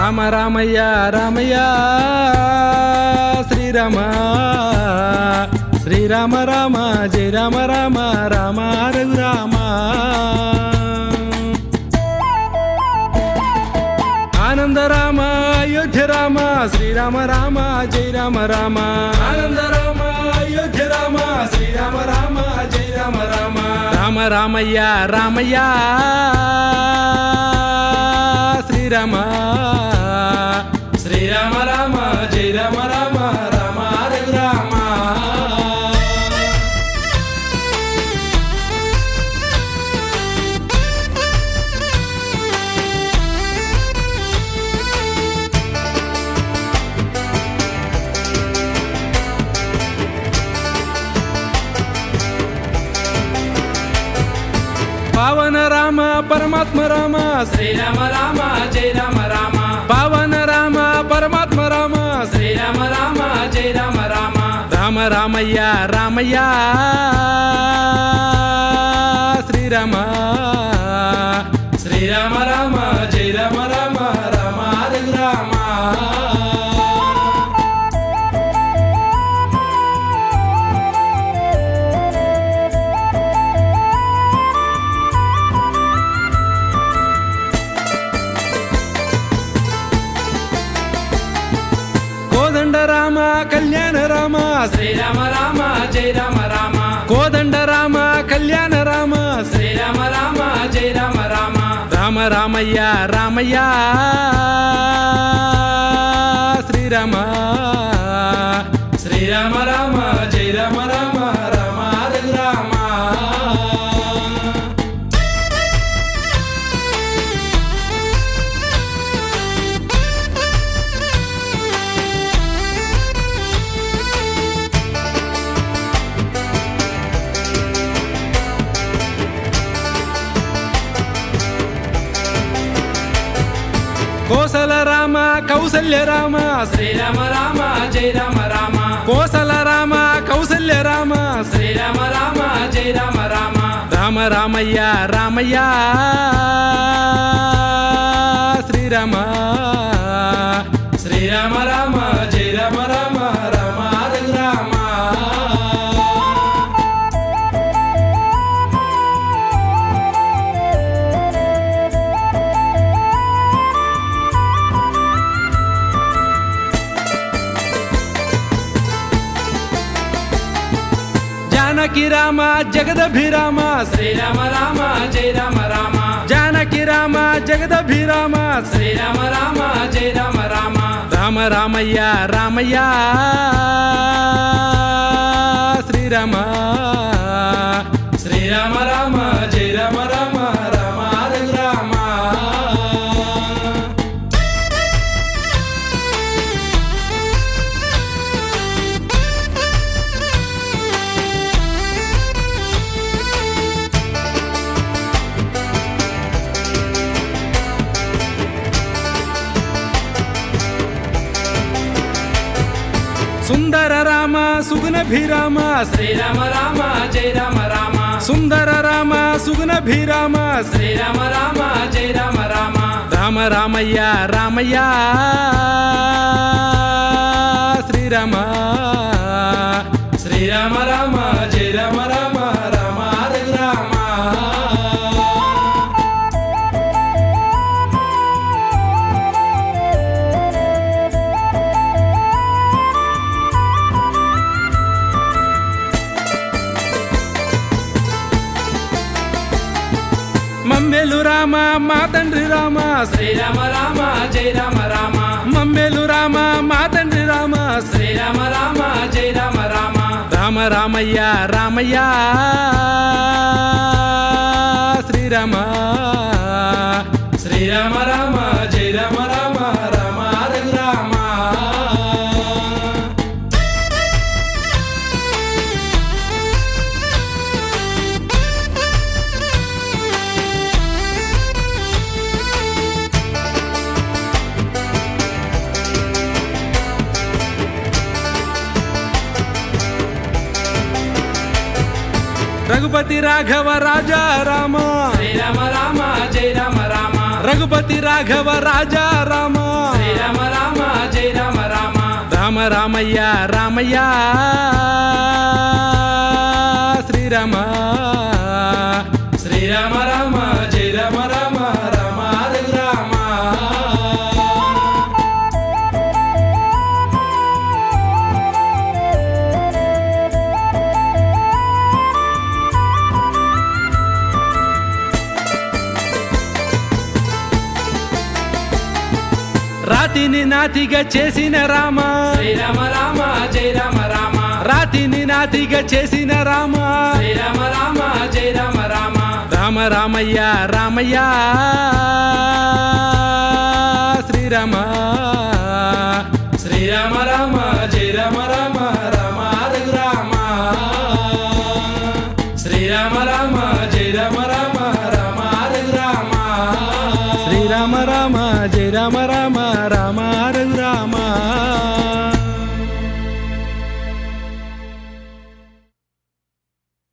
రామ రామయ్య రామయ్య శ్రీరామ శ్రీరామ రామ జయ రామ రామ రామ రఘురామ ఆనంద రామ అయోధ్య రామ శ్రీరామ రామ జయ రామ రామ ఆనంద రామ అయోధ్య రామ శ్రీరామ రామ జయ రామ రామ రామ రామయ్య రామయ్య శ్రీరామ శ్రీరామ రామ జయ రామ రామ రామ రఘురామ పావన రామ పరమాత్మ రామ శ్రీరామ రామ జయ రామ రామ పావన రామ పరమాత్మ రామ శ్రీరామ రామ జయ రామ రామ రామ రామయ్య రామయ్య శ్రీరామ శ్రీరామ రామ జయ రామ రామ రామ రఘురామ కోదండ రామ కళ్యాణ రామ శ్రీరామ రామ జయ రామ రామ కోదండ రామ కళ్యాణ రామ శ్రీరామ రామ జయ రామ రామ రామ రామయ్య రామయ్య శ్రీరామ శ్రీరామ రామ జయ రామ రామ రామ రఘురామ కోసల రామ కౌసల్య రామ శ్రీరామ రామ జయ రామ రామ కోసల రామ కౌసల్య రామ శ్రీరామ రామ జయ రామ రామ రామ రామయ్య రామయ్య శ్రీరామ శ్రీరామ రామ జయ రామ రామ రామ రఘురామ జానకి రామ జగదభిరామ శ్రీరామ రామ జయ రామ రామ జానకి రామ జగదభిరామ శ్రీరామ రామ జయ రామ రామ రామ రామయ్య రామయ్య శ్రీరామ శ్రీరామ రామ జయ రామ రామ రామ రఘురామ సుందర రామ సుగుణభిరామ శ్రీరామ రామ జయ రామ రామ సుందర రామ సుగుణభిరామ శ్రీరామ రామ జయ రామ రామ రామ రామయ్య రామయ్య శ్రీరామ శ్రీరామ రామ జయ రామ రామ రామ రఘురామ మమ్మెలు రామ మా తండ్రి రామ శ్రీరామ రామ జయ రామ రామ మమ్మెలు రామ మా తండ్రి రామ శ్రీరామ రామ జయ రామ రామ రామ రామయ్య రామయ్య శ్రీరామ శ్రీరామ రామ జయ రామ రామ రామ రఘురామ రఘుపతి రాఘవ రాజా రామ శ్రీరామ రామ జయ రామ రామ రఘుపతి రాఘవ రాజా రామ రామ రామయ్య రామయ్య శ్రీరామ శ్రీరామ రామ జయ రామ రామ రామ రఘురామ రాతిని నాతిగా చేసిన రామ శ్రీరామ రామ జయ రామ రామ రాతిని నాతిగా చేసిన రామ శ్రీరామ రామ జయ రామ రామ రామ రామయ్య రామయ్య శ్రీరామ శ్రీరామ రామ జయ రామ రామ రామ రఘురామ శ్రీరామ రామ జయ రామ రామ రామ రఘురామ శ్రీరామ రామ జయ రామ రామ రామ రఘురామ